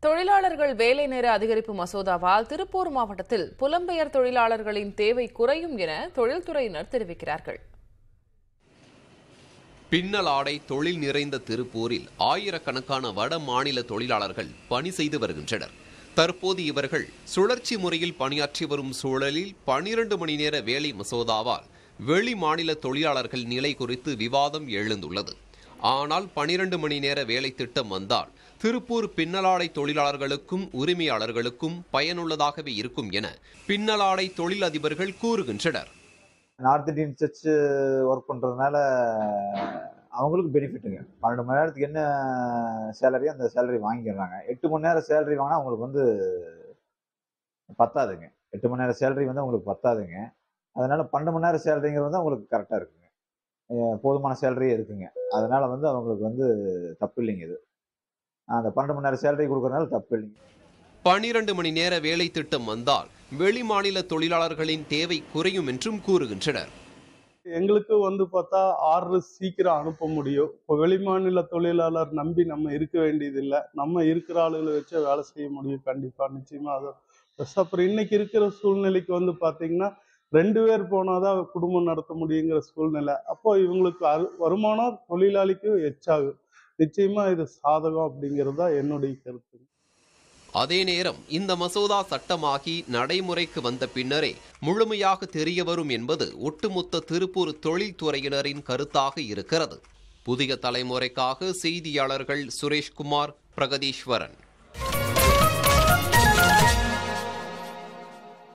தொழிலாளர்கள் வேலை நேர அதிகரிப்பு மசோதாவால் திருப்பூர் மாவட்டத்தில் புலம்பெயர் தொழிலாளர்களின் தேவை குறையும் என தொழில்துறையினர் தெரிவிக்கிறார்கள் பின்னல் ஆடை தொழில் நிறைந்த திருப்பூரில் ஆயிரக்கணக்கான வட மாநில தொழிலாளர்கள் பணி செய்து வருகின்றனர் தற்போது இவர்கள் சுழற்சி முறையில் பணியாற்றி வரும் சூழலில் பனிரண்டு மணி நேர வேலை மசோதாவால் வெளி மாநில தொழிலாளர்கள் நிலை குறித்து விவாதம் எழுந்துள்ளது ஆனால் பனிரண்டு மணி நேர வேலை திட்டம் வந்தால் திருப்பூர் பின்னலாடை தொழிலாளர்களுக்கும் உரிமையாளர்களுக்கும் பயனுள்ளதாகவே இருக்கும் என பின்னலாடை தொழிலதிபர்கள் கூறுகின்றனர் நார்த் இந்தியன் சர்ச் ஒர்க் பண்ணுறதுனால அவங்களுக்கு பெனிஃபிட்டுங்க பன்னெண்டு மணி நேரத்துக்கு என்ன சேலரி அந்த சேலரி வாங்கிடுறாங்க எட்டு மணி நேரம் சேலரி வாங்கினா அவங்களுக்கு வந்து பத்தாதுங்க எட்டு மணி நேரம் சேலரி வந்து அவங்களுக்கு பத்தாதுங்க அதனால பன்னெண்டு மணி நேரம் சேலரிங்கிறது வந்து அவங்களுக்கு கரெக்டாக இருக்குங்க அஹ் போதுமான சேலரியே இருக்குங்க அதனால வந்து அவங்களுக்கு வந்து தப்பு இல்லைங்க இது அந்த பன்னெண்டு மணி நேரம் சேலரி கொடுக்கறதுனால தப்பு இல்லைங்க பனிரண்டு மணி நேர வேலை திட்டம் வந்தால் வெளி மாநில தொழிலாளர்களின் தேவை குறையும் என்றும் கூறுகின்றனர் எங்களுக்கு வந்து பார்த்தா ஆர்டர் சீக்கிரம் அனுப்ப முடியும் இப்போ வெளிமாநில தொழிலாளர் நம்பி நம்ம இருக்க வேண்டியதில்லை நம்ம இருக்கிற ஆளுகளை வச்சு வேலை செய்ய முடியும் கண்டிப்பாக நிச்சயமா அது ப்ளஸ் அப்புறம் இன்னைக்கு இருக்கிற சூழ்நிலைக்கு வந்து பார்த்தீங்கன்னா ரெண்டு பேர் போனாதான் குடும்பம் நடத்த முடியுங்கிற சூழ்நிலை அப்போ இவங்களுக்கு அரு- வருமானம் தொழிலாளிக்கு எச்சாகும் நிச்சயமா இது சாதகம் அப்படிங்கிறது தான் என்னுடைய கருத்து அதே நேரம் இந்த மசோதா சட்டமாகி நடைமுறைக்கு வந்த பின்னரே முழுமையாக தெரிய வரும் என்பது ஒட்டுமொத்த திருப்பூர் தொழில்துறையினரின் கருத்தாக இருக்கிறது புதிய தலைமுறைக்காக செய்தியாளர்கள் சுரேஷ்குமார் பிரகதீஸ்வரன்